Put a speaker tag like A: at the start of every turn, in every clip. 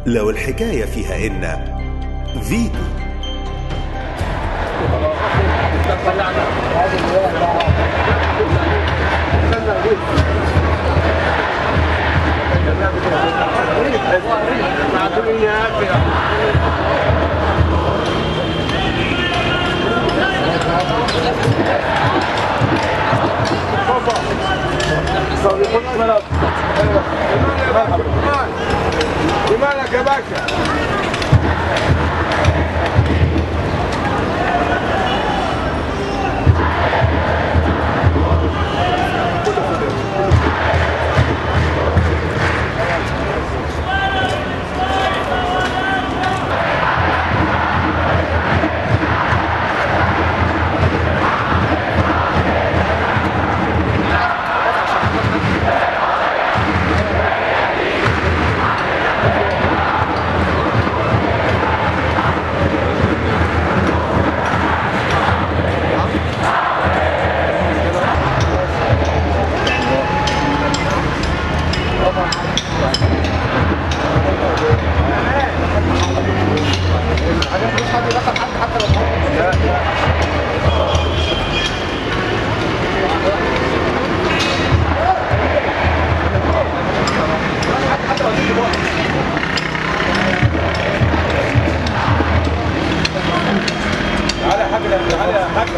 A: لو الحكاية فيها إن فيتو
B: لمالك يا باشا تعالى يا حاج تعالى يا حاج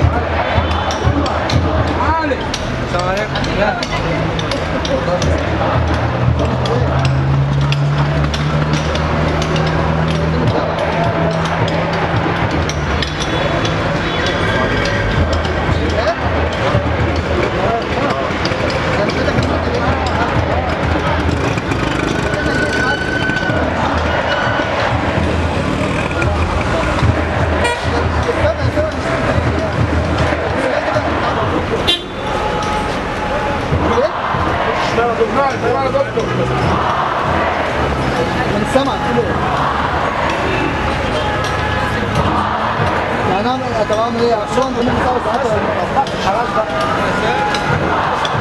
B: تعالى السلام عليكم تعالى دكتور
C: من سمع كله يعني انا طب اعمل ايه؟ عشان من ساعه ساعات ولا
B: خلاص بقى